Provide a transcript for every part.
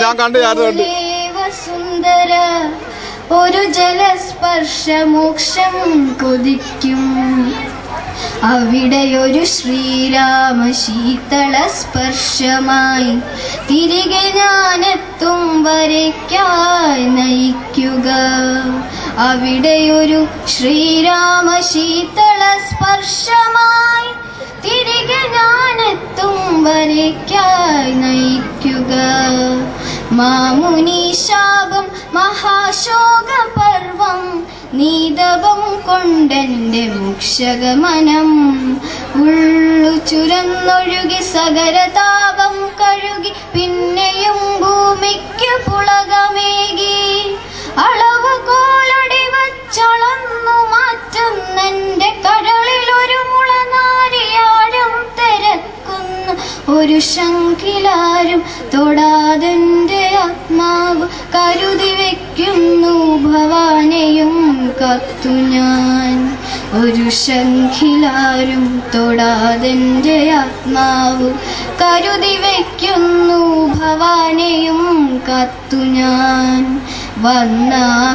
ഞാൻ കണ്ടു ഞാൻ കണ്ടു സുന്ദര ഒരു ജലസ്പർശ മോക്ഷം കൊതിക്കും അവിടെയൊരു ശ്രീരാമ ശീതള സ്പർശമായി തിരികെ ഞാനെത്തും വരയ്ക്കായി നയിക്കുക അവിടെയൊരു ശ്രീരാമ ശീതള സ്പർശമായി തിരികെ ഞാനെത്തും വരയ്ക്കായി നയിക്കുക മാമുനി ശാപം മഹാശോക പർവം നീതപം കൊണ്ടെന്റെ മുക്ഷകമനം ഉള്ളു ചുരന്നൊഴുകി സകരതാപം കഴുകി പിന്നെയും ഭൂമിക്ക് പുളകമേകി അളവ് കോലടി വച്ചളന്നു മാറ്റുന്നെന്റെ കരളിലൊരു മുളനാരിയാഴം തിരക്കുന്നു ഒരു ശങ്കിലാരും തൊടാതെന്റെ ആത്മാവ് കരുതി വെക്കുന്നു ഭവാനെയും കത്തു ഞാൻ ഒരു ശങ്കിലാരും തൊടാതെന്റെ ആത്മാവ് കരുതി വെക്കുന്നു ഭവാനെയും കത്തു ഞാൻ വന്ന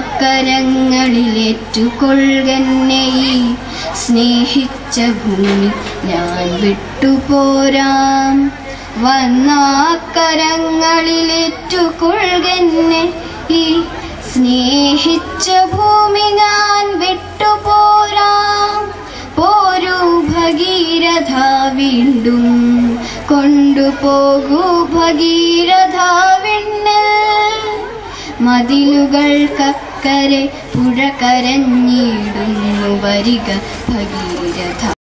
കരങ്ങളിലേറ്റുകൊള്ളുകന്നെ ഈ സ്നേഹിച്ച ഭൂമി ഞാൻ വിട്ടുപോരാം വന്ന കരങ്ങളിലേറ്റുകൊള്ളുകന്നെ ഈ സ്നേഹിച്ച ഭൂമി ഞാൻ വിട്ടുപോരാം പോരൂ ഭഗീരഥ വീണ്ടും കൊണ്ടുപോകൂ ഭഗീരഥ വിണ്ണിൽ മതിലുകൾക്കക്കരെ പുഴ കരഞ്ഞിടുന്നു വരിക ഭഗീരഥ